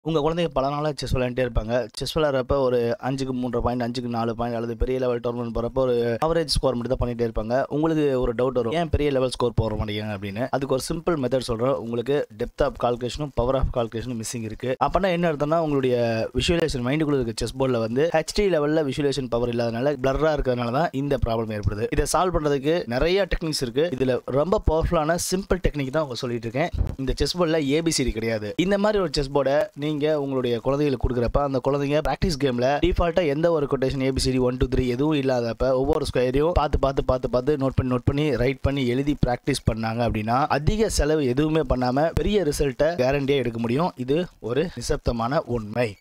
உங்கள் குழந்தைங்க பல நாளாக செஸ் விளையாண்டே இருப்பாங்க செஸ் விளையாடுறப்ப ஒரு அஞ்சுக்கு மூன்றரை பாயிண்ட் அஞ்சுக்கு நாலு பாயிண்ட் அல்லது பெரிய லெவல் டோர்னமெண்ட் போகிறப்ப ஒரு அவரேஜ் ஸ்கோர் மட்டும் தான் பண்ணிட்டே இருப்பாங்க உங்களுக்கு ஒரு டவுட் வரும் ஏன் பெரிய லெவல் ஸ்கோர் போட மாட்டேங்கிறாங்க அப்படின்னு அதுக்கு ஒரு சிம்பிள் மெத்தட் சொல்கிறோம் உங்களுக்கு டெப்த் ஆஃப் கால்குலேஷனும் பவர் ஆஃப் கால்குலேஷனும் மிஸ்ஸிங் இருக்குது அப்போனா என்ன அர்த்தம்னா உங்களுடைய விஷுவலேஷன் மைண்டுக்குள்ள இருக்க செஸ் போர்டில் வந்து ஹெச்டி லெவலில் விஷுவலேஷன் பவர் இல்லாதனால பிளர்ராக இருக்கிறதுனால தான் இந்த ப்ராப்ளம் ஏற்படுது இதை சால்வ் பண்ணுறதுக்கு நிறைய டெக்னிக்ஸ் இருக்குது இதில் ரொம்ப பவர்ஃபுல்லான சிம்பிள் டெக்னிக் தான் உங்களுக்கு சொல்லிட்டு இருக்கேன் இந்த செஸ் போர்டில் ஏபிசிடி கிடையாது இந்த மாதிரி ஒரு செஸ் போர்டை நீங்கள் உங்களுடைய குழந்தைகளுக்கு கொடுக்குறப்ப அந்த குழந்தைங்க ப்ராக்டிஸ் கேமில் டிஃபால்ட்டாக எந்த ஒரு quotation ABCD one two three எதுவும் இல்லாதப்ப ஒவ்வொரு ஸ்கொயரையும் பார்த்து பார்த்து பார்த்து பார்த்து நோட் பண்ணி நோட் பண்ணி ரைட் பண்ணி எழுதி ப்ராக்டிஸ் பண்ணாங்க அப்படின்னா அதிக செலவு எதுவுமே பண்ணாமல் பெரிய ரிசல்ட்டை கேரண்டியாக எடுக்க முடியும் இது ஒரு நிசப்தமான உண்மை